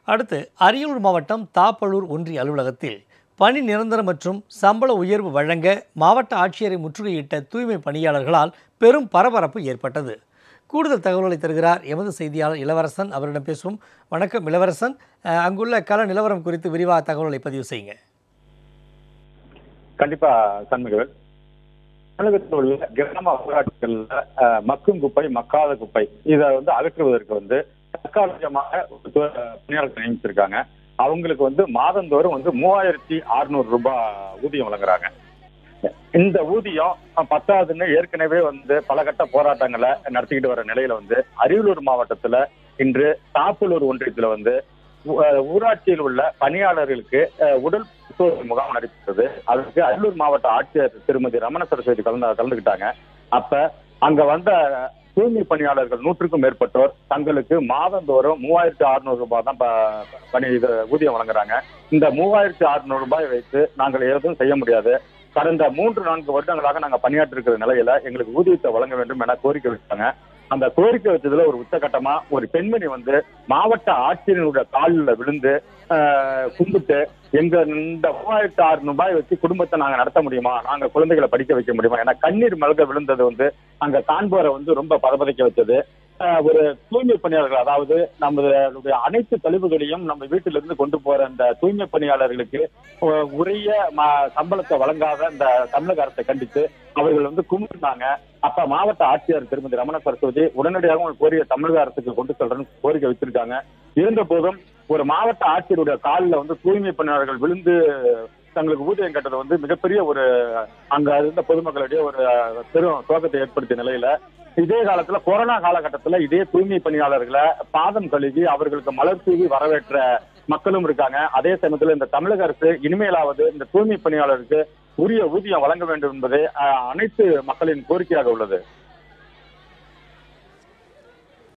அடுத்து அரியலூர் மாவட்டம் தாப்பலூர் ஒன்றிய அலுவலகத்தில் பணி நிரந்தரம் மற்றும் சம்பள உயர்வு வழங்க மாவட்ட ஆட்சியரை முற்றுகையிட்ட தூய்மை பணியாளர்களால் பெரும் பரபரப்பு ஏற்பட்டது கூடுதல் தகவல்களை தருகிறார் எமது செய்தியாளர் இளவரசன் அவரிடம் பேசுவோம் வணக்கம் இளவரசன் அஹ், அங்குள்ள கள நிலவரம் குறித்து விரிவாக தகவல்களை பதிவு செய்யுங்க கண்டிப்பா சண்முகவேல் தமிழகத்தில் உள்ள கிராம ஊராட்சிகள்ல அஹ், மக்கும் குப்பை மக்காத குப்பை இதை வந்து அகற்றுவதற்கு வந்து தற்காலிகமாக ஒரு து- பணியாளர்கள் நியமிச்சிருக்காங்க அவங்களுக்கு வந்து மாதந்தோறும் வந்து மூவாயிரத்தி அறுநூறு ரூபாய் ஊதியம் வழங்குறாங்க இந்த ஊதியம் அஹ், பத்தாதுன்னு ஏற்கனவே வந்து பல கட்ட போராட்டங்களை நடத்திக்கிட்டு வர நிலையில வந்து அரியலூர் மாவட்டத்துல இன்று தாப்பலூர் ஒன்றியத்துல வந்து ஊ- அஹ், ஊராட்சியில் உள்ள பணியாளர்களுக்கு அஹ், உடல் பரிசோதனை முகாம் நடைபெற்றது அதற்கு அரியலூர் மாவட்ட ஆட்சியர் திருமதி ரமண சரஸ்வதி கலந்து கலந்துக்கிட்டாங்க அப்ப அங்க வந்த தூய்மை பணியாளர்கள் நூற்றுக்கும் மேற்பட்டோர் தங்களுக்கு மாதந்தோறும் மூவாயிரத்தி அறுநூறு ரூபாய் தான் ப- பணி இது ஊதியம் வழங்குறாங்க இந்த மூவாயிரத்தி அறுநூறு ரூபாய் வைத்து நாங்கள் எதுவும் செய்ய முடியாது கடந்த மூன்று நான்கு வருடங்களாக நாங்க பணியாற்றி இருக்கிற நிலையில எங்களுக்கு ஊதியத்தை வழங்க வேண்டும் என கோரிக்கை வச்சாங்க அந்த கோரிக்கை வச்சதுல ஒரு உச்சகட்டமா ஒரு பெண்மணி வந்து மாவட்ட ஆட்சியருடைய காலில் விழுந்து ஆஹ், கும்பிட்டு எங்க இந்த மூவாயிரத்தி ஆறு ரூபாய் வச்சு குடும்பத்தை நாங்க நடத்த முடியுமா நாங்க குழந்தைகளை படிக்க வைக்க முடியுமா ஏன்னா கண்ணீர் மல்க விழுந்தது வந்து அங்க காண்போரை வந்து ரொம்ப பதபதைக்க வச்சது ஆஹ், ஒரு தூய்மை பணியாளர்கள் அதாவது நம்மளுடைய அனைத்து கழிவுகளையும் நம்ம வீட்டிலிருந்து கொண்டு போற அந்த தூய்மை பணியாளர்களுக்கு உ- உரிய ம- சம்பளத்தை வழங்காத இந்த தமிழக அரசை கண்டித்து அவர்கள் வந்து கும்பிட்டாங்க அப்ப மாவட்ட ஆட்சியர் திருமதி ரமண சரஸ்வதி உடனடியாக ஒரு கோரிக்கை தமிழக அரசுக்கு கொண்டு செல்றேன்னு கோரிக்கை வச்சிருக்காங்க இருந்த போதும் ஒரு மாவட்ட ஆட்சியருடைய காலில் வந்து தூய்மை பணியாளர்கள் விழுந்து தங்களுக்கு ஊதியம் கட்டது வந்து மிகப்பெரிய ஒரு அங்க இருந்த பொதுமக்களிடையே ஒரு அஹ், பெரும் சோகத்தை ஏற்படுத்திய நிலையில இதே காலத்துல கொரோனா காலகட்டத்துல இதே தூய்மை பணியாளர்களை பாதம் கழுவி அவர்களுக்கு மலர் தூவி வரவேற்ற மக்களும் இருக்காங்க அதே சமயத்துல இந்த தமிழக அரசு இனிமேலாவது இந்த தூய்மை பணியாளருக்கு உரிய ஊதியம் வழங்க வேண்டும் என்பதே அஹ், அனைத்து மக்களின் கோரிக்கையாக உள்ளது